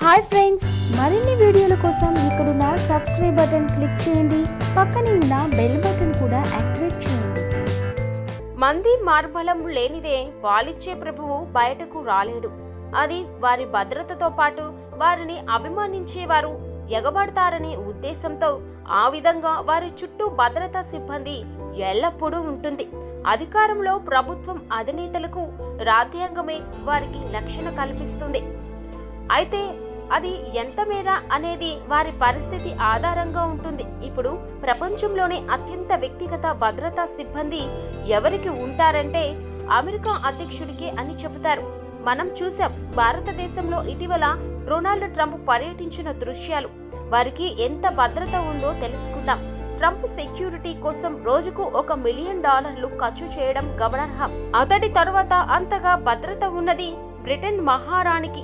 hi friends మరిన్ని వీడియోల కోసం ఇక్కడున్న సబ్స్క్రైబ్ బటన్ క్లిక్ చేయండి పక్కనే ఉన్న బెల్ బటన్ కూడా యాక్టివేట్ చేయండి మంది మార్బలం లేనిదే పాలిచ్చే ప్రభువు బయటకు రాలేడు అది వారి భద్రతతో పాటు వారిని అభిమానించేవారు ఎగబడతారనే ఉద్దేశంతో ఆ విధంగా వారి చుట్టూ భద్రతా సిబ్బంది ఎల్లప్పుడూ ఉంటుంది అధికారంలో ప్రభుత్వం అధినేతలకు రాజ్యాంగమే వారికి రక్షణ కల్పిస్తుంది అయితే అది ఎంత మేర అనేది వారి పరిస్థితి ఆధారంగా ఉంటుంది ఇప్పుడు ప్రపంచంలోనే అత్యంత వ్యక్తిగత భద్రతా సిబ్బంది ఎవరికి ఉంటారంటే అమెరికా అధ్యక్షుడికి అని చెబుతారు మనం చూసాం భారతదేశంలో ఇటీవల డొనాల్డ్ ట్రంప్ పర్యటించిన దృశ్యాలు వారికి ఎంత భద్రత ఉందో తెలుసుకున్నాం ట్రంప్ సెక్యూరిటీ కోసం రోజుకు ఒక మిలియన్ డాలర్లు ఖర్చు చేయడం గమనార్హం అతడి తరువాత అంతగా భద్రత ఉన్నది బ్రిటన్ మహారాణికి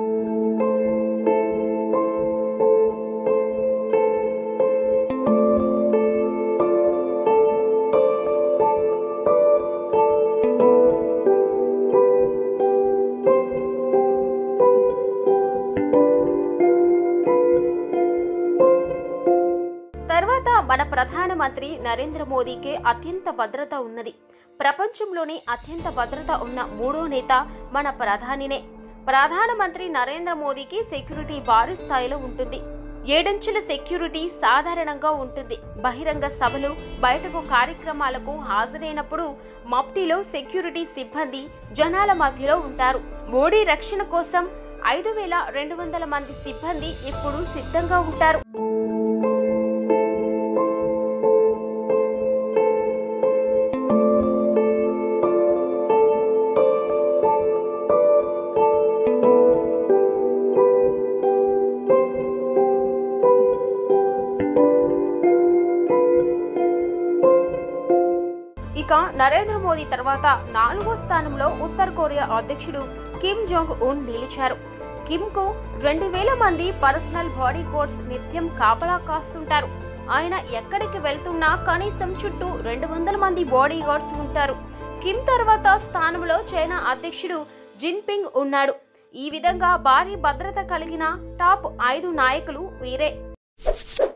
తర్వాత మన ప్రధానమంత్రి నరేంద్ర మోదీకే అత్యంత భద్రత ఉన్నది ప్రపంచంలోనే అత్యంత భద్రత ఉన్న మూడో నేత మన ప్రధానినే ప్రధానమంత్రి నరేంద్ర మోదీకి సెక్యూరిటీ భారీ స్థాయిలో ఉంటుంది ఏడంచెల సెక్యూరిటీ సాధారణంగా ఉంటుంది బహిరంగ సభలు బయటకు కార్యక్రమాలకు హాజరైనప్పుడు మప్టీలో సెక్యూరిటీ సిబ్బంది జనాల మధ్యలో ఉంటారు మోడీ రక్షణ కోసం ఐదు వేల రెండు వందల మంది సిబ్బంది ఇప్పుడు సిద్ధంగా ఉంటారు ఇక నరేంద్ర మోదీ తర్వాత నాలుగో స్థానంలో ఉత్తర కొరియా అధ్యక్షుడు కిమ్ జోంగ్ ఉన్ నిలిచారు కిమ్ కు రెండు వేల మంది పర్సనల్ బాడీ గార్డ్స్ నిత్యం కాపలా కాస్తుంటారు ఆయన ఎక్కడికి వెళ్తున్నా కనీసం చుట్టూ రెండు వందల మంది బాడీ గార్డ్స్ ఉంటారు కిమ్ తర్వాత స్థానంలో చైనా అధ్యక్షుడు జిన్పింగ్ ఉన్నాడు ఈ విధంగా భారీ భద్రత కలిగిన టాప్ ఐదు నాయకులు వీరే